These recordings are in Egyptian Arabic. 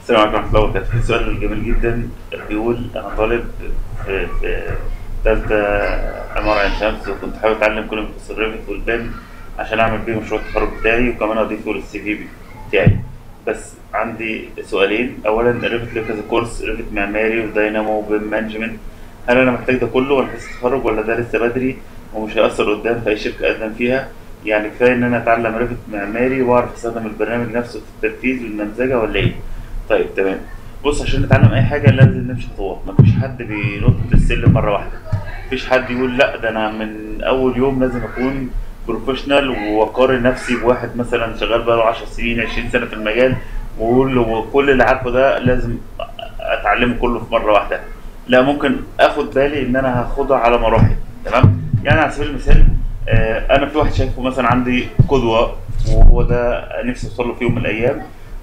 السلام عليكم ورحمة الله وبركاته في سؤال جميل جدا بيقول أنا طالب في في تالتة عمارة عين شمس وكنت حابب أتعلم كل مختص الريفت والبن عشان أعمل بيه مشروع التخرج بتاعي وكمان أضيفه للسي في بتاعي بس عندي سؤالين أولا الريفت ليه كذا كورس ريفت معماري وداينامو وبيم مانجمنت هل أنا محتاج ده كله ولا لسه التخرج ولا ده لسه بدري ومش هيأثر قدام في أي شركة أقدم فيها يعني كفاية إن أنا أتعلم ريفت معماري وأعرف أستخدم البرنامج نفسه في التنفيذ والنمذجة ولا إيه؟ طيب تمام بص عشان نتعلم اي حاجه لازم نمشي خطوات مفيش حد بينط السلم مره واحده مفيش حد يقول لا ده انا من اول يوم لازم اكون بروفيشنال واقارن نفسي بواحد مثلا شغال بقاله 10 سنين 20 سنه في المجال واقول له كل اللي عارفه ده لازم اتعلمه كله في مره واحده لا ممكن اخد بالي ان انا هاخدها على مراحل تمام يعني على سبيل المثال آه، انا في واحد شايفه مثلا عندي قدوه وهو ده نفسي اوصل له في يوم من الايام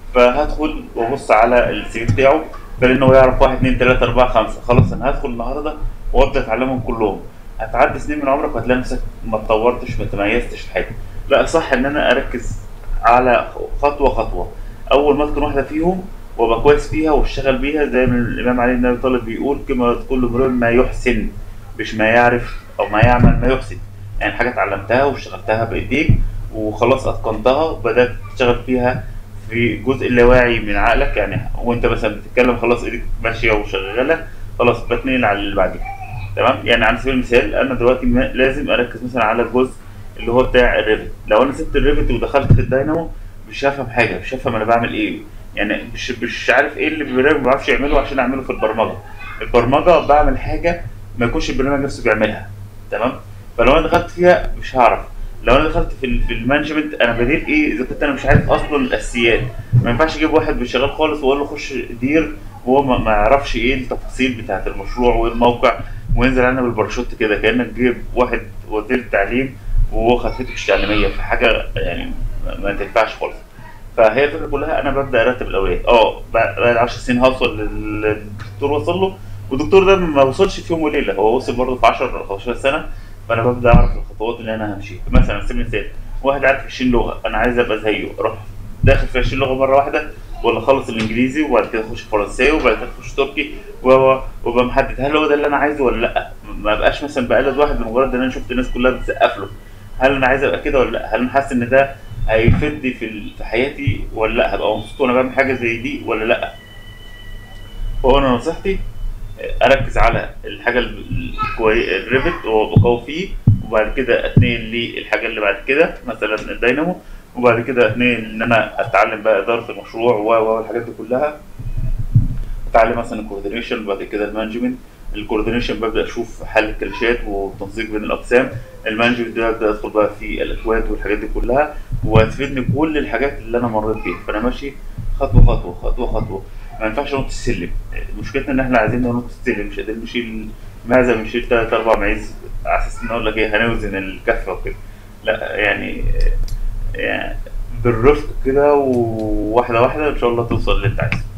فهدخل وابص على السي في بتاعه فلانه يعرف واحد اثنين ثلاثة أربعة خمسة خلاص أنا هدخل النهاردة وأبدأ أتعلمهم كلهم هتعدي سنين من عمرك وهتلاقي نفسك ما اتطورتش ما تميزتش في حاجة لا صح إن أنا أركز على خطوة خطوة أول ما أتقن واحدة فيهم وأبقى كويس فيها وأشتغل بيها زي ما الإمام علي بن أبي طالب بيقول كما كل امرئ ما يحسن مش ما يعرف أو ما يعمل ما يحسن يعني حاجة اتعلمتها واشتغلتها بإيديك وخلاص أتقنتها بدأت تشتغل فيها في جزء اللاواعي من عقلك يعني وانت مثلا بتتكلم خلاص ايدك ماشيه وشغاله خلاص بتنقل على اللي بعديه تمام يعني على سبيل المثال انا دلوقتي م- لازم اركز مثلا على الجزء اللي هو بتاع الريفت لو انا سبت الريفت ودخلت في الداينامو مش هفهم حاجه مش هفهم انا بعمل ايه يعني مش مش عارف ايه اللي البرنامج ما بيعرفش يعمله عشان اعمله في البرمجه البرمجه بعمل حاجه ما يكونش البرنامج نفسه بيعملها تمام فلو انا دخلت فيها مش هعرف لو انا دخلت في ال- في المانجمنت انا بدير ايه اذا كنت انا مش عارف اصلا الاساسيات ما ينفعش اجيب واحد مش شغال خالص واقول له خش دير وهو ما ما يعرفش ايه التفاصيل بتاعه المشروع وايه الموقع وينزل علينا بالباراشوت كده كانك جايب واحد وزير التعليم وهو خلفيته مش تعليميه في حاجه يعني ما- ما تنفعش خالص فهي الفكره كلها انا ببدا ارتب الاولويات اه بعد بعد 10 سنين هوصل للدكتور وصل له والدكتور ده ما وصلش في يوم وليله هو وصل برضه في 10 ولا 15 سنه فانا ببدا اعرف الخطوات اللي انا همشيها مثلا على سبيل المثال واحد عارف 20 لغه انا عايز ابقى زيه اروح داخل في 20 لغه مره واحده ولا اخلص الانجليزي وبعد كده اخش فرنساوي وبعد كده اخش تركي و- وابقى محدد هل هو ده اللي انا عايزه ولا لا ما بقاش مثلا بقلد واحد لمجرد ان انا شفت الناس كلها بتسقف له هل انا عايز ابقى كده ولا لا هل انا حاسس ان ده هيفيدني في ال- في حياتي ولا لا هبقى مبسوط وانا بعمل حاجه زي دي ولا لا هو انا نصيحتي اركز على الحاجه الكوي الريفت وبقوي فيه وبعد كده اتنقل للحاجه اللي بعد كده مثلا الداينامو وبعد كده اتنقل ان انا اتعلم بقى اداره المشروع و و والحاجات دي كلها اتعلم مثلا الكوردينيشن وبعد كده المانجمنت الكوردينيشن ببدا اشوف حل الكلاشات والتنسيق بين الاقسام المانجمنت ده ابدا ادخل بقى في الاكواد والحاجات دي كلها وهتفيدني كل الحاجات اللي انا مريت بيها فانا ماشي خطوه خطوه خطوه خطوه ما ينفعش ننط السلم مشكلتنا ان احنا عايزين ننط السلم مش قادرين نشيل معزه بنشيل تلات اربع معيز على اساس نقول لك ايه هنوزن الكفه وكده لا يعني يعني بالرفق كده وواحده واحده ان شاء الله توصل اللي انت عايزه